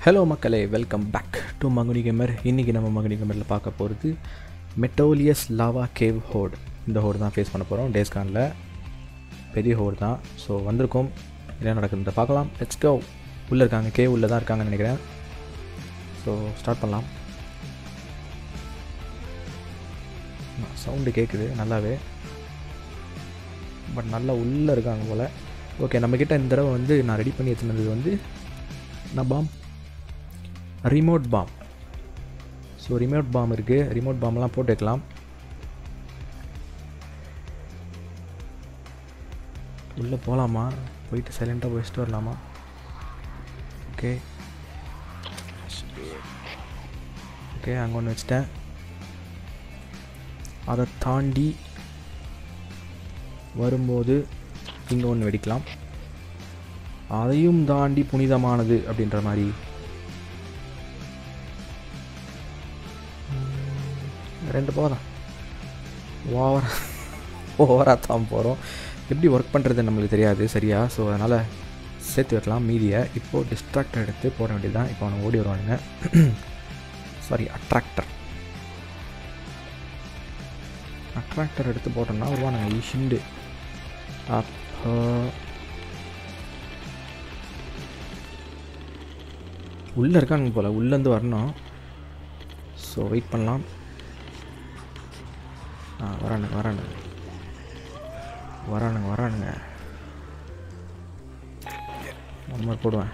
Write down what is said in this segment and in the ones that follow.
Hello மக்களே welcome back to Manguni gamer இன்றைக்கி நம்ம மங்குனி கேமரில் பார்க்க போகிறது மெட்டோலியஸ் லாவா கேவ் ஹோட் இந்த ஹோடு தான் ஃபேஸ் பண்ண போகிறோம் டேஸ்கானில் பெரிய ஹோடு தான் ஸோ வந்திருக்கோம் என்ன நடக்குதுன்ற பார்க்கலாம் லெட்ஸ் கோ உள்ளே இருக்காங்க கேவ் உள்ளே தான் இருக்காங்கன்னு நினைக்கிறேன் ஸோ ஸ்டார்ட் பண்ணலாம் சவுண்டு கேட்குது நல்லாவே பட் நல்லா உள்ளே இருக்காங்க போல் ஓகே நம்மக்கிட்ட இந்த தடவை வந்து நான் ரெடி பண்ணி எடுத்துனது வந்து நான் bomb remote bomb so remote bomb இருக்குது ரிமோட் பாம்லாம் போட்டு வைக்கலாம் உள்ளே போகலாமா போயிட்டு சைலண்ட்டாக வச்சுட்டு வரலாமா ஓகே ஓகே அங்கே ஒன்று வச்சிட்டேன் அதை தாண்டி வரும்போது இங்கே ஒன்று வெடிக்கலாம் அதையும் தாண்டி புனிதமானது அப்படின்ற மாதிரி ரெண்டு போதும் ஓவரா ஓவராக தான் போகிறோம் எப்படி ஒர்க் பண்ணுறது நம்மளுக்கு தெரியாது சரியா ஸோ அதனால் சேர்த்து வைக்கலாம் மீதியை இப்போது டிஸ்ட்ராக்டர் எடுத்து போட வேண்டியது தான் இப்போ அவனை ஓடி வருவானுங்க சாரி அட்ராக்டர் அட்ராக்டர் எடுத்து போட்டோம்னா வருவானுங்க ஈஷிண்டு அப்போ உள்ளே இருக்கானுங்க போல் உள்ளேருந்து வரணும் ஸோ வெயிட் பண்ணலாம் ஆ வரானுங்க வரானுங்க வரானுங்க வரானுங்க ஒன் மாதிரி போடுவேன்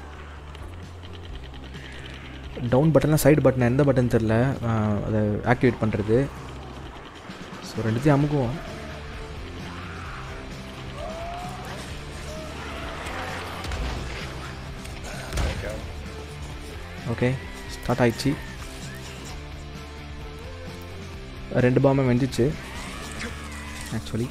டவுன் பட்டன்லாம் சைடு பட்டன் எந்த பட்டன் தெரில அதை ஆக்டிவேட் பண்ணுறது ஸோ ரெண்டுத்தையும் அமுக்குவோம் ஓகே ஸ்டார்ட் ஆயிடுச்சு ரெண்டு பாம்பை வெந்துச்சு ஆக்சுவலி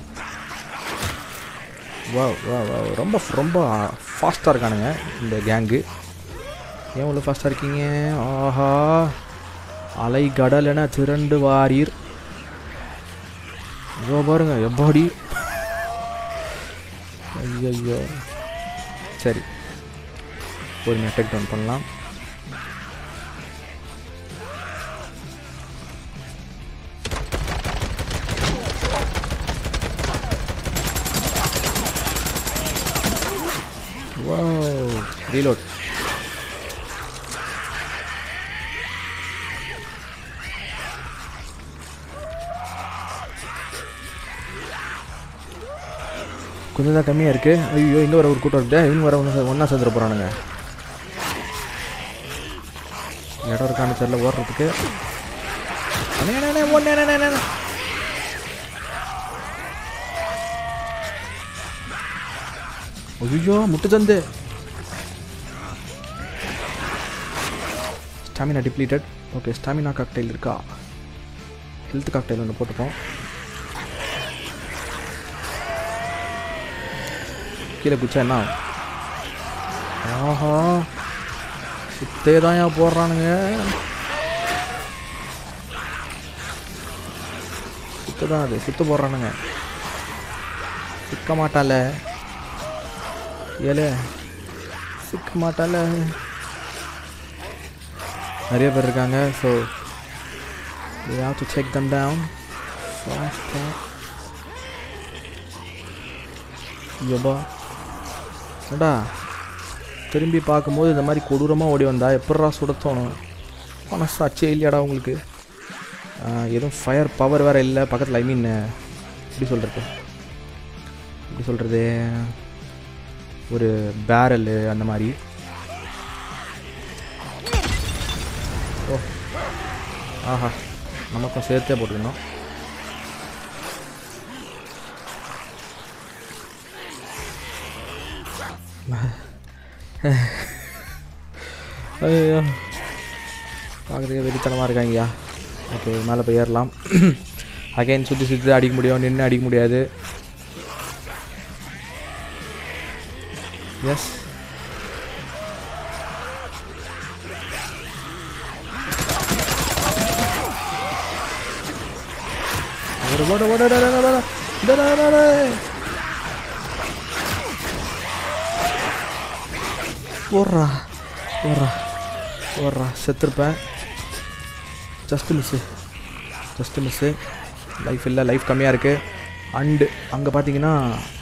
வா வா வா ரொம்ப ரொம்ப ஃபாஸ்ட்டாக இருக்கானுங்க இந்த கேங்கு ஏன் இவ்வளோ ஃபாஸ்ட்டாக இருக்கீங்க ஆஹா அலை கடல் என திரண்டு வாரீர் ஐயோ பாருங்க எப்பாடி ஐயோ சரி பொறுமையாக டேக் டவுன் பண்ணலாம் Wow, reload. கொஞ்சம் தான் கம்மியாக இருக்குது ஐயோ இங்கே வர ஒரு கூட்டம் இருக்குது இவங்க வர ஒன்று ஒன்றா சேர்ந்துட போகிறானுங்க இடம் இருக்கான்னு தெரில ஓடுறதுக்கு அண்ணே, அண்ணே, அண்ணே, ஓடுனே, அண்ணே, அண்ணே, அண்ணே. ஐயோ முட்டு தந்து stamina depleted okay stamina cocktail இருக்கா ஹெல்த் காக்டைல் ஒன்று போட்டுப்போம் கீழே குச்சா என்ன ஆகும்? ஆஹா சுத்தே தான் ஏன் போடுறானுங்க சுத்த தான் அது சுத்த போடுறானுங்க சிக்க மாட்டால ஏலே சிக்க மாட்டால நிறைய பேர் இருக்காங்க so we have to check them down faster யோபா ஏடா திரும்பி பார்க்கும்போது இந்த மாதிரி கொடூரமாக ஓடி வந்தா எப்பட்றா சுட தோணும் மனசாச்சே இல்லையாடா உங்களுக்கு ஆஹ், எதுவும் ஃபயர் பவர் வேறு இல்லை பக்கத்தில் ஐ மீன் எப்படி சொல்கிறது எப்படி சொல்கிறது ஒரு பேரலு அந்த மாதிரி ஓ ஆஹா நமக்கும் சேர்த்தே போட்டுக்கணும் ஐயோ பார்க்குறதுக்கு வெறித்தனமாக இருக்காங்கய்யா ஓகே மேலே போய் ஏறலாம் அகைன் சுற்றி சுற்றி அடிக்க முடியும் நின்று அடிக்க முடியாது எஸ் ஓடு ஓடு ஓடு ஓடு, ஓடு, ஓடு, ஓடு, ஓடு, ஓடு, ஓடு. போடுறா போடுறா வர்றா செத்துருப்பேன் just miss just miss life இல்லை லைஃப் கம்மியாக இருக்குது அண்டு அங்கே பார்த்தீங்கன்னா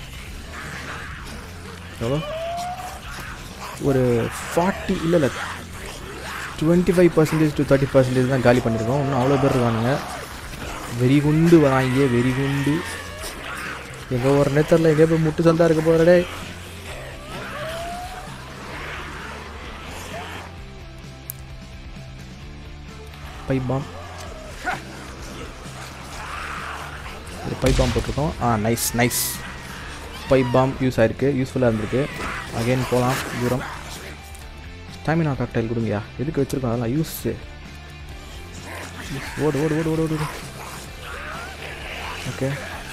எவ்வளோ ஒரு ஃபார்ட்டி இல்லை இல்லை twenty five percentage to thirty percentage தான் காலி பண்ணியிருக்கோம் இன்னும் அவ்வளோ பேர் இருக்கானுங்க வெறி குண்டு வராங்க வெறி குண்டு எங்கே ஒரு நேரத்தில் எங்கே போய் முட்டு சந்தா இருக்க போகிறடே பைப் பாம் ஒரு பைப் பாம் போட்டிருக்கோம் ஆ nice nice pipe bomb use ஆயிருக்கு யூஸ்ஃபுல்லாக இருந்திருக்கு அகைன் போகலாம் தூரம் ஸ்டாமினா காக்டைல் கொடுங்கயா எதுக்கு வச்சுருக்கோம் அதெல்லாம் யூஸ் ஓடு ஓடு ஓடு ஓடு ஓடு ஓகே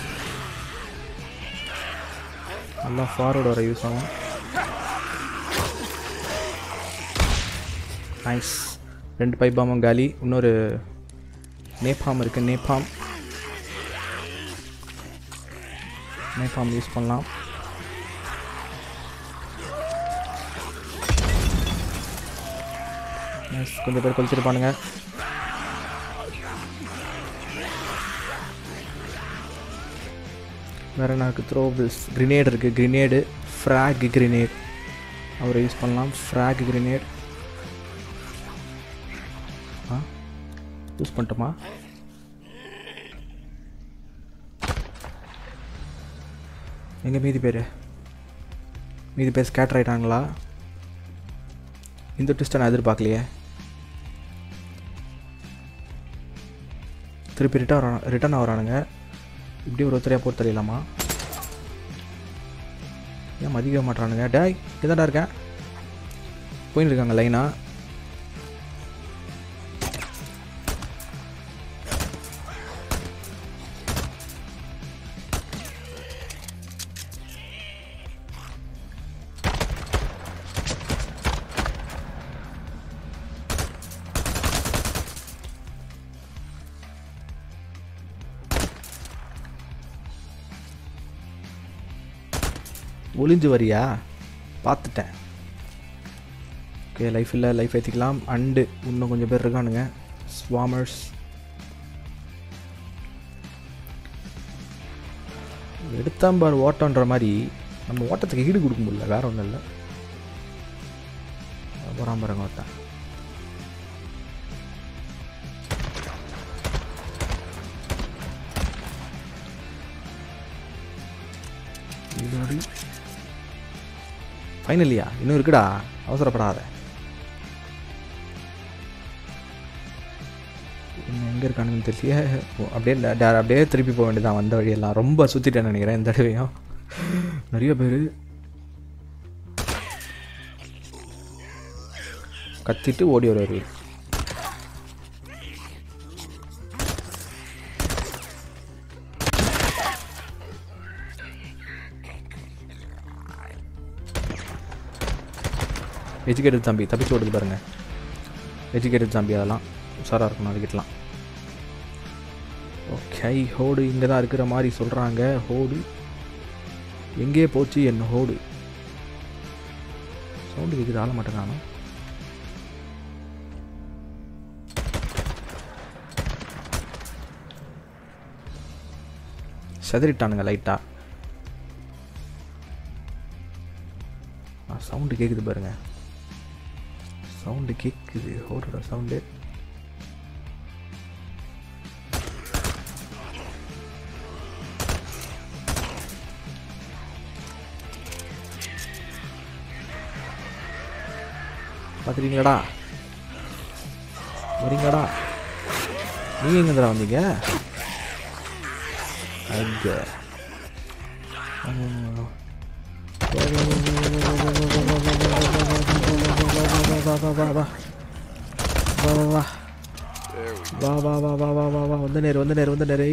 நல்லா ஃபார்வர்டு வர யூஸ் ஆகும் நைஸ் ரெண்டு பைப் பாமும் காலி இன்னொரு நேபாம் இருக்குது நேபாம் நேபாம் யூஸ் பண்ணலாம் Nice. கொஞ்சம் பேர் கொளிச்சிருப்பானுங்க வேறு என்ன இருக்குது த்ரோபிள்ஸ் கிரினேட் இருக்குது கிரினேடு ஃப்ராக் கிரினேட் அவரை யூஸ் பண்ணலாம் ஃப்ராக் கிரினேட் ஆ யூஸ் பண்ணிட்டோமா எங்கே மீதி பேர் மீதி பேர் ஸ்கேட்டர் ஆகிட்டாங்களா இந்த ட்விஸ்ட்டை நான் எதிர்பார்க்கலையே திருப்பி ரிட்டர்ன் ரிட்டர்ன் ஆகிறானுங்க இப்படி ஒரு ஒருத்தரையாக போட்டு தெரியலாமா ஏன் மதிக்க மாட்டானுங்க டேய் இதாடா இருக்கேன் போயின்னு இருக்காங்க லைனா ஒளிஞ்சு வரியா பார்த்துட்டேன் ஓகே லைஃப் இல்லை லைஃப் ஏற்றிக்கலாம் அண்டு இன்னும் கொஞ்சம் பேர் இருக்கானுங்க ஸ்வாமர்ஸ் எடுத்தாம்பார் ஓட்டன்ற மாதிரி நம்ம ஓட்டத்துக்கு ஈடு கொடுக்க முடியல வேற ஒன்றும் இல்லை போகிறான் பாருங்க ஓட்டம் இதோடு ஃபைனலியா இன்னும் இருக்குடா அவசரப்படாத இன்னும் எங்கே இருக்கானுங்கன்னு தெரியல ஓ, அப்படியே ட- ட- அப்படியே திருப்பி போக வேண்டியதான் வந்த வழியெல்லாம் ரொம்ப சுற்றிட்டேன்னு நினைக்கிறேன் இந்த தடவையும் நிறைய பேர் கத்திட்டு ஓடி வருவார் எஜுகேட்டட் தம்பி தப்பிச்சு ஓடுது பாருங்க எஜுகேட்டட் தம்பி அதெல்லாம் உஷாராக இருக்கணும் அதுக்கிட்டலாம் ஓகே ஹோடு இங்கே தான் இருக்கிற மாதிரி சொல்கிறாங்க ஹோடு எங்கே போச்சு என்ன ஹோடு சவுண்டு கேட்குது ஆள மாட்டேன் நானும் செதறிட்டானுங்க லைட்டாக சவுண்டு கேட்குது பாருங்க சவுண்டு கேட்குது ஹோரோட சவுண்டு பார்த்துட்டீங்களாடா வரீங்களாடா நீங்கள் எங்கேருந்துடா வந்தீங்க அங்க வா வா வா வா வா வா வா வா வா வா வா வா வா வா வந்து நேரு வந்து நேரு வந்து நேரு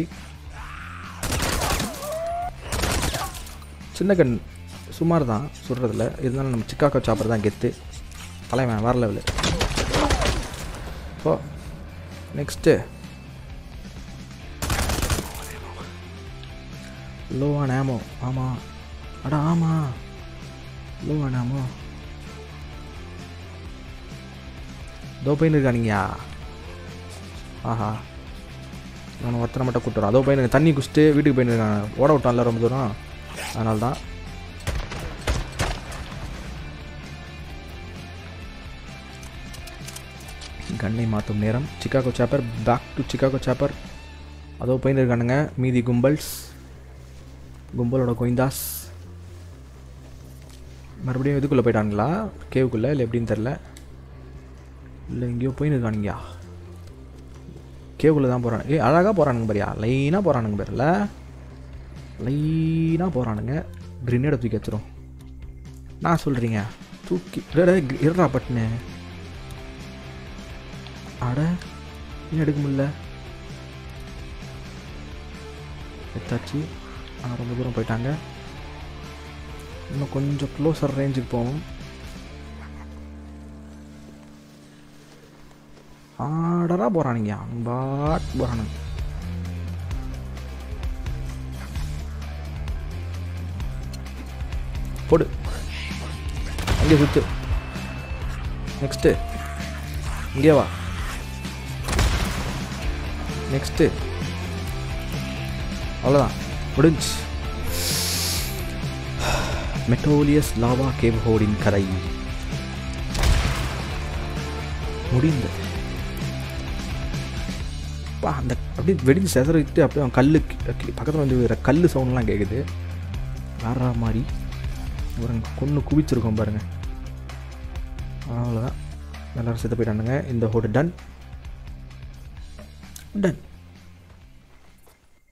சின்ன கண் சுமார் தான் சுடுறதில்ல இருந்தாலும் நம்ம சிக்காக்கோ சாப்பிட்றது தான் கெத்து தலைவன் வேறு லெவலு இப்போ நெக்ஸ்ட்டு லோவான ஆமோ ஆமாம் அடா ஆமாம் லோவான ஆமோ அதோ பையன் இருக்கானுங்கயா ஆஹா நான் ஒருத்தனை மட்டும் கூட்டுறோம் அதோ பையனுக்கு தண்ணி குடிச்சிட்டு வீட்டுக்கு போயிருக்காங்க ஓட விட்டான்ல ரொம்ப தூரம் அதனால தான் கண்ணை மாற்றும் நேரம் Chicago chopper back to Chicago chopper அதோ பையன் இருக்கானுங்க மீதி கும்பல்ஸ் கும்பலோட கோயிந்தாஸ் மறுபடியும் இதுக்குள்ளே போயிட்டானுங்களா கேவுக்குள்ளே இல்லை எப்படின்னு தெரில இல்லை எங்கேயோ போயின்னு இருக்கானுங்கயா கேவுக்குள்ளே தான் போகிறானு ஏ அழகாக போகிறானுங்க பாரியா லைனாக போகிறானுங்க பேரில் லைனாக போகிறானுங்க கிரினேடை தூக்கி வச்சிரும் நான் சொல்கிறீங்க தூக்கி இருறா பட்டுன்னு அட ஏன் எடுக்க முடியல எடுத்தாச்சு ஆனால் ரொம்ப தூரம் போயிட்டாங்க இன்னும் கொஞ்சம் க்ளோசர் ரேஞ்சுக்கு போவோம் ஆர்டராக போகிறானுங்க அவன் பாட் போகிறானுங்க போடு அங்கே சுத்து நெக்ஸ்ட்டு இங்கே வா நெக்ஸ்ட்டு அவ்வளோதான் முடிஞ்சு மெட்டோலியஸ் லாவா கேவ் ஹோடின் கதை முடிந்தது பா அந்த அப்படியே வெடிஞ்சு செதறிட்டு அப்படியே அவன் கல்லு பக்கத்தில் வந்து வேறு கல் சவுண்ட்லாம் கேட்குது வேற மாதிரி ஒரு கொன்று குவிச்சிருக்கோம் பாருங்க அவ்வளோதான் எல்லாரும் செத்து போயிட்டானுங்க இந்த ஹோடு டன் டன்